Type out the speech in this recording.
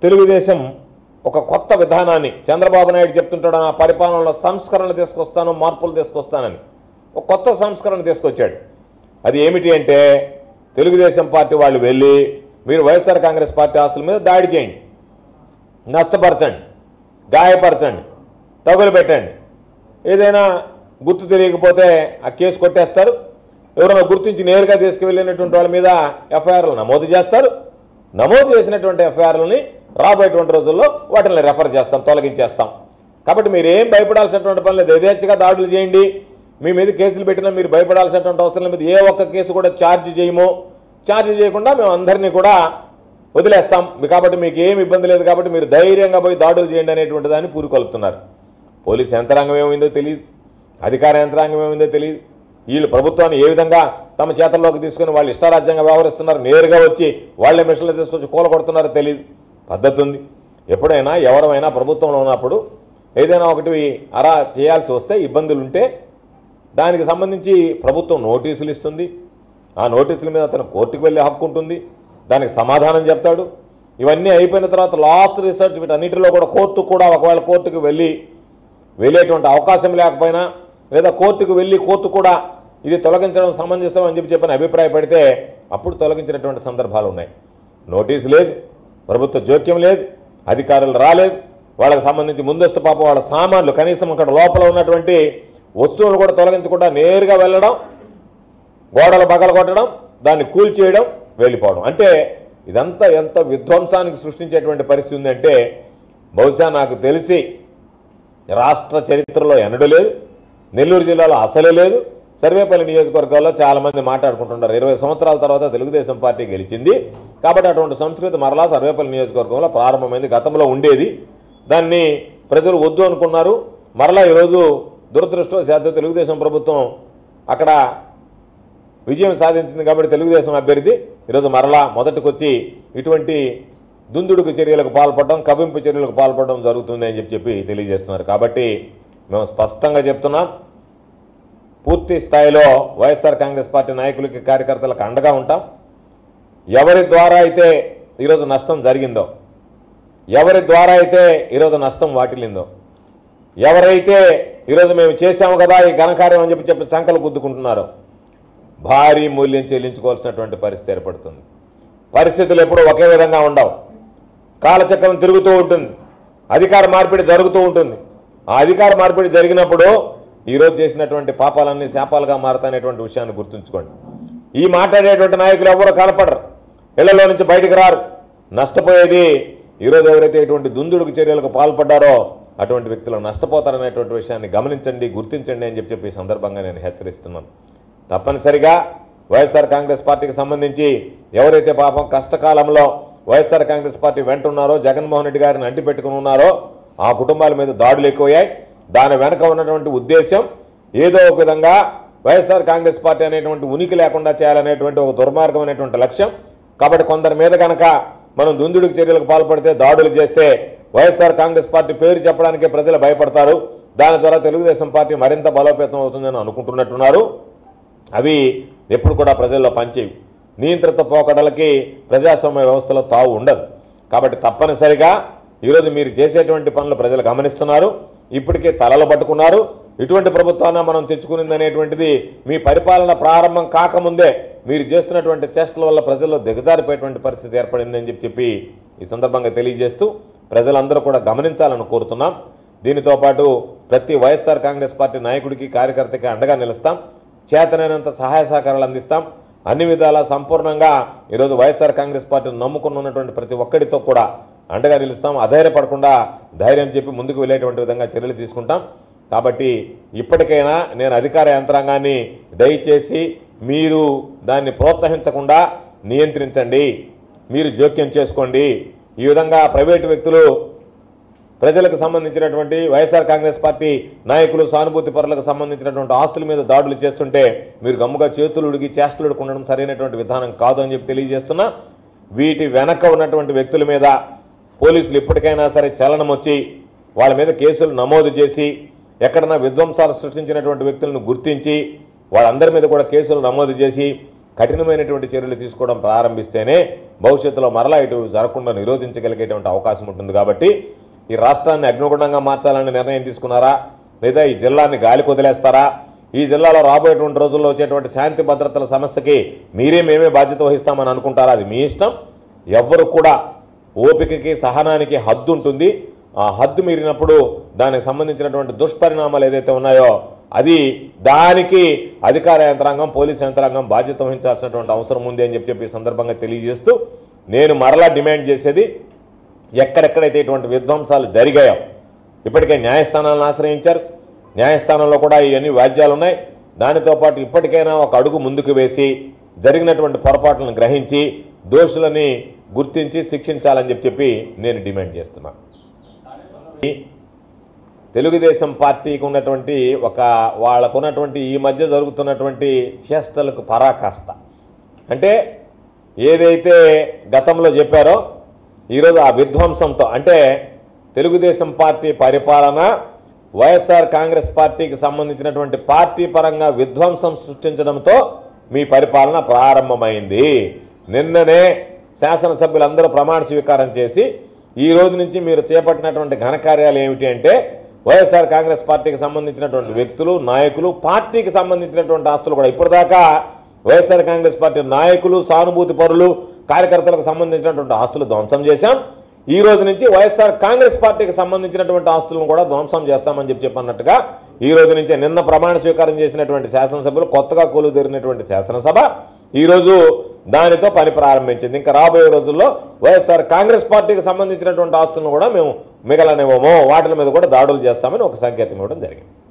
తెలుగుదేశం ఒక కొత్త విధానాన్ని చంద్రబాబు నాయుడు చెప్తుంటాడు నా పరిపాలనలో సంస్కరణలు తీసుకొస్తాను మార్పులు తీసుకొస్తానని ఒక కొత్త సంస్కరణ తీసుకొచ్చాడు అది ఏమిటి అంటే తెలుగుదేశం పార్టీ వాళ్ళు వెళ్ళి మీరు వైఎస్ఆర్ కాంగ్రెస్ పార్టీ ఆస్తుల మీద దాడి చేయండి నష్టపరచండి గాయపరచండి తగులు పెట్టండి ఏదైనా గుర్తు తెలియకపోతే ఆ కేసు కొట్టేస్తారు ఎవరైనా గుర్తించి నేరుగా తీసుకువెళ్ళినటువంటి వాళ్ళ మీద ఎఫ్ఐఆర్లు నమోదు చేస్తారు నమోదు చేసినటువంటి ఎఫ్ఐఆర్లని రాబోయేటువంటి రోజుల్లో వాటిని రెఫర్ చేస్తాం తొలగించేస్తాం కాబట్టి మీరు ఏం భయపడాల్సినటువంటి పని లేదు యథేచ్ఛగా దాడులు చేయండి మీ మీద కేసులు పెట్టినా మీరు భయపడాల్సినటువంటి అవసరం లేదు ఏ ఒక్క కేసు కూడా ఛార్జ్ చేయము ఛార్జ్ చేయకుండా మేము అందరినీ కూడా వదిలేస్తాం మీ- కాబట్టి మీకు ఏం ఇబ్బంది లేదు కాబట్టి మీరు ధైర్యంగా పోయి దాడులు చేయండి అనేటువంటి దాన్ని పూరుకొలుపుతున్నారు పోలీస్ యంత్రాంగం ఏమైందో తెలియదు అధికార యంత్రాంగం ఏమైందో తెలియదు వీళ్ళు ప్రభుత్వాన్ని ఏ విధంగా తమ చేతల్లోకి తీసుకుని వాళ్ళు ఇష్టారాజ్యంగా వ్యవహరిస్తున్నారు నేరుగా వచ్చి వాళ్ళే మిషన్లు తీసుకొచ్చి కూల కొడుతున్నారో తెలియదు పద్ధతి ఉంది ఎప్పుడైనా ఎవరైనా ప్రభుత్వంలో ఉన్నప్పుడు ఏదైనా ఒకటి అరా చేయాల్సి వస్తే ఇబ్బందులు ఉంటే దానికి సంబంధించి ప్రభుత్వం నోటీసులు ఇస్తుంది ఆ నోటీసుల మీద అతను కోర్టుకు వెళ్ళే హక్కు ఉంటుంది దానికి సమాధానం చెప్తాడు ఇవన్నీ అయిపోయిన తర్వాత లాస్ట్ రీసెర్చ్ వీటన్నిటిలో కూడా కోర్టు కూడా ఒకవేళ కోర్టుకు వెళ్ళి వెళ్ళేటువంటి అవకాశం లేకపోయినా లేదా కోర్టుకు వెళ్ళి కోర్టు కూడా ఇది తొలగించడం సమంజసం అని చెప్పి చెప్పని అభిప్రాయపడితే అప్పుడు తొలగించినటువంటి సందర్భాలు ఉన్నాయి నోటీసు లేదు ప్రభుత్వ జోక్యం లేదు అధికారులు రాలేదు వాళ్ళకి సంబంధించి ముందస్తు పాప వాళ్ళ సామాన్లు కనీసం అక్కడ లోపల ఉన్నటువంటి వస్తువులు కూడా తొలగించకుండా నేరుగా వెళ్ళడం గోడలు బగలు కొట్టడం దాన్ని కూల్చేయడం వెళ్ళిపోవడం అంటే ఇదంతా ఎంత విధ్వంసానికి సృష్టించేటువంటి పరిస్థితి ఉందంటే బహుశా నాకు తెలిసి రాష్ట్ర చరిత్రలో ఎన్నడూ లేదు నెల్లూరు జిల్లాలో అసలే లేదు సర్వేపల్లి నియోజకవర్గాల్లో చాలా మంది మాట్లాడుకుంటున్నారు ఇరవై సంవత్సరాల తర్వాత తెలుగుదేశం పార్టీ గెలిచింది కాబట్టి అటువంటి సంస్కృతి మరలా సర్వేపల్లి నియోజకవర్గంలో ప్రారంభమైంది గతంలో ఉండేది దాన్ని ప్రజలు వద్దు అనుకున్నారు మరలా ఈరోజు దురదృష్టవశాత్తు తెలుగుదేశం ప్రభుత్వం అక్కడ విజయం సాధించింది కాబట్టి తెలుగుదేశం అభ్యర్థి ఈరోజు మరలా మొదటికొచ్చి ఇటువంటి దుందుడుకు చర్యలకు పాల్పడడం కవింపు చర్యలకు పాల్పడడం జరుగుతుంది అని చెప్పి చెప్పి తెలియజేస్తున్నారు కాబట్టి మేము స్పష్టంగా చెప్తున్నాం పూర్తి స్థాయిలో వైఎస్ఆర్ కాంగ్రెస్ పార్టీ నాయకులకి కార్యకర్తలకు అండగా ఉంటాం ఎవరి ద్వారా అయితే ఈరోజు నష్టం జరిగిందో ఎవరి ద్వారా అయితే ఈరోజు నష్టం వాటిల్లిందో ఎవరైతే ఈరోజు మేము చేశాము కదా ఈ ఘనకార్యం అని చెప్పి చెప్పి సంకలు గుద్దుకుంటున్నారో భారీ మూల్యం చెల్లించుకోవాల్సినటువంటి పరిస్థితి ఏర్పడుతుంది పరిస్థితులు ఎప్పుడూ ఒకే విధంగా ఉండవు కాలచక్రం తిరుగుతూ ఉంటుంది అధికార మార్పిడి జరుగుతూ ఉంటుంది ఆ అధికార మార్పిడి జరిగినప్పుడు ఈరోజు చేసినటువంటి పాపాలన్నీ శాపాలుగా మారతానేటువంటి విషయాన్ని గుర్తుంచుకోండి ఈ మాట్లాడేటువంటి నాయకులు ఎవరు కనపడరు ఇళ్లలో నుంచి బయటికి రారు నష్టపోయేది ఈరోజు ఎవరైతే ఇటువంటి దుందుడుకు చర్యలకు పాల్పడ్డారో అటువంటి వ్యక్తులు నష్టపోతారనేటువంటి విషయాన్ని గమనించండి గుర్తించండి అని చెప్పి చెప్పి ఈ సందర్భంగా నేను హెచ్చరిస్తున్నాను తప్పనిసరిగా వైఎస్ఆర్ కాంగ్రెస్ పార్టీకి సంబంధించి ఎవరైతే పాపం కష్టకాలంలో వైఎస్ఆర్ కాంగ్రెస్ పార్టీ వెంట ఉన్నారో జగన్మోహన్ రెడ్డి గారిని అంటి పెట్టుకుని ఉన్నారో ఆ కుటుంబాల మీద దాడులు ఎక్కువయ్యాయి దాని వెనక ఉన్నటువంటి ఉద్దేశం ఏదో ఒక విధంగా వైఎస్ఆర్ కాంగ్రెస్ పార్టీ అనేటువంటి ఉనికి లేకుండా చేయాలనేటువంటి ఒక దుర్మార్గమైనటువంటి లక్ష్యం కాబట్టి కొందరి మీద కనుక మనం దుందుడికి చర్యలకు పాల్పడితే దాడులు చేస్తే వైఎస్ఆర్ కాంగ్రెస్ పార్టీ పేరు చెప్పడానికే ప్రజలు భయపడతారు దాని ద్వారా తెలుగుదేశం పార్టీ మరింత బలోపేతం అవుతుందని అనుకుంటున్నట్టున్నారు అవి ఎప్పుడు కూడా ప్రజల్లో పనిచేయవు నియంత్రిత పోకడలకి ప్రజాస్వామ్య వ్యవస్థలో తావు ఉండదు కాబట్టి తప్పనిసరిగా ఈరోజు మీరు చేసేటువంటి పనులు ప్రజలు గమనిస్తున్నారు ఇప్పటికే తలలు పట్టుకున్నారు ఇటువంటి ప్రభుత్వాన్ని మనం తెచ్చుకునింది అనేటువంటిది మీ పరిపాలన ప్రారంభం కాకముందే మీరు చేస్తున్నటువంటి చేష్టల వల్ల ప్రజల్లో దిగజారిపోయేటువంటి పరిస్థితి ఏర్పడిందని చెప్పి చెప్పి ఈ సందర్భంగా తెలియజేస్తూ ప్రజలందరూ కూడా గమనించాలని కోరుతున్నాం దీనితో పాటు ప్రతి వైఎస్ఆర్ కాంగ్రెస్ పార్టీ నాయకుడికి కార్యకర్తకి అండగా నిలుస్తాం చేతనైనంత సహాయ సహకారాలు అందిస్తాం అన్ని విధాలా సంపూర్ణంగా ఈరోజు వైఎస్ఆర్ కాంగ్రెస్ పార్టీని నమ్ముకుని ఉన్నటువంటి ప్రతి ఒక్కడితో కూడా అండగా నిలుస్తాం అధైర్యపడకుండా ధైర్యం చెప్పి ముందుకు వెళ్ళేటువంటి విధంగా చర్యలు తీసుకుంటాం కాబట్టి ఇప్పటికైనా నేను అధికార యంత్రాంగాన్ని దయచేసి మీరు దాన్ని ప్రోత్సహించకుండా నియంత్రించండి మీరు జోక్యం చేసుకోండి ఈ విధంగా ప్రైవేటు వ్యక్తులు ప్రజలకు సంబంధించినటువంటి వైఎస్ఆర్ కాంగ్రెస్ పార్టీ నాయకులు సానుభూతి పరులకు సంబంధించినటువంటి ఆస్తుల మీద దాడులు చేస్తుంటే మీరు గమ్ముగా చేతులు ఉడిగి చేష్టలు ఉడికి ఉండడం సరైనటువంటి విధానం కాదు అని చెప్పి తెలియజేస్తున్నా వీటి వెనక ఉన్నటువంటి వ్యక్తుల మీద పోలీసులు ఇప్పటికైనా సరే చలనం వచ్చి వాళ్ళ మీద కేసులు నమోదు చేసి ఎక్కడన్నా విధ్వంసాలు సృష్టించినటువంటి వ్యక్తులను గుర్తించి వాళ్ళందరి మీద కూడా కేసులు నమోదు చేసి కఠినమైనటువంటి చర్యలు తీసుకోవడం ప్రారంభిస్తేనే భవిష్యత్తులో మరలా ఇటు జరగకుండా నిరోధించగలిగేటువంటి అవకాశం ఉంటుంది కాబట్టి ఈ రాష్ట్రాన్ని అగ్నిగుండంగా మార్చాలని నిర్ణయం తీసుకున్నారా లేదా ఈ జిల్లాని గాలికి వదిలేస్తారా ఈ జిల్లాలో రాబోయేటువంటి రోజుల్లో వచ్చేటువంటి శాంతి భద్రతల సమస్యకి మీరే మేమే బాధ్యత వహిస్తామని అనుకుంటారా అది మీ ఇష్టం ఎవ్వరు కూడా ఓపికకి సహనానికి హద్దు ఉంటుంది ఆ హద్దు మీరినప్పుడు దానికి సంబంధించినటువంటి దుష్పరిణామాలు ఏదైతే ఉన్నాయో అది దానికి అధికార యంత్రాంగం పోలీస్ యంత్రాంగం బాధ్యత వహించాల్సినటువంటి అవసరం ఉంది అని చెప్పి చెప్పి ఈ సందర్భంగా తెలియజేస్తూ నేను మరలా డిమాండ్ చేసేది ఎక్కడెక్కడైతే ఇటువంటి విధ్వంసాలు జరిగాయో ఇప్పటికే న్యాయస్థానాలను ఆశ్రయించారు న్యాయస్థానంలో కూడా ఇవన్నీ వ్యాజ్యాలు ఉన్నాయి దానితో పాటు ఇప్పటికైనా ఒక అడుగు ముందుకు వేసి జరిగినటువంటి పొరపాట్లను గ్రహించి దోషులని గుర్తించి శిక్షించాలని చెప్పి చెప్పి నేను డిమాండ్ చేస్తున్నాను తెలుగుదేశం పార్టీకి ఉన్నటువంటి ఒక వాళ్ళకు ఉన్నటువంటి ఈ మధ్య జరుగుతున్నటువంటి చేష్టలకు పరాకాష్ట అంటే ఏదైతే గతంలో చెప్పారో ఈరోజు ఆ విధ్వంసంతో అంటే తెలుగుదేశం పార్టీ పరిపాలన వైఎస్ఆర్ కాంగ్రెస్ పార్టీకి సంబంధించినటువంటి పార్టీ పరంగా విధ్వంసం సృష్టించడంతో మీ పరిపాలన ప్రారంభమైంది నిన్ననే శాసనసభ్యులందరూ ప్రమాణ స్వీకారం చేసి ఈ రోజు నుంచి మీరు చేపట్టినటువంటి ఘనకార్యాలు ఏమిటి అంటే వైఎస్ఆర్ కాంగ్రెస్ పార్టీకి సంబంధించినటువంటి వ్యక్తులు నాయకులు పార్టీకి సంబంధించినటువంటి ఆస్తులు కూడా ఇప్పటిదాకా వైఎస్ఆర్ కాంగ్రెస్ పార్టీ నాయకులు సానుభూతి పరులు కార్యకర్తలకు సంబంధించినటువంటి ఆస్తులు ధ్వంసం చేశాం ఈ రోజు నుంచి వైఎస్ఆర్ కాంగ్రెస్ పార్టీకి సంబంధించినటువంటి ఆస్తులను కూడా ధ్వంసం చేస్తామని చెప్పి చెప్పన్నట్టుగా ఈ రోజు నుంచే నిన్న ప్రమాణ స్వీకారం చేసినటువంటి శాసనసభ్యులు కొత్తగా కొలువుదీరినటువంటి శాసనసభ ఈ రోజు దానితో పని ప్రారంభించింది ఇంకా రాబోయే రోజుల్లో వైఎస్ఆర్ కాంగ్రెస్ పార్టీకి సంబంధించినటువంటి ఆస్తులను కూడా మేము మిగలనివ్వము వాటి మీద కూడా దాడులు చేస్తామని ఒక సంకేతం ఇవ్వడం జరిగింది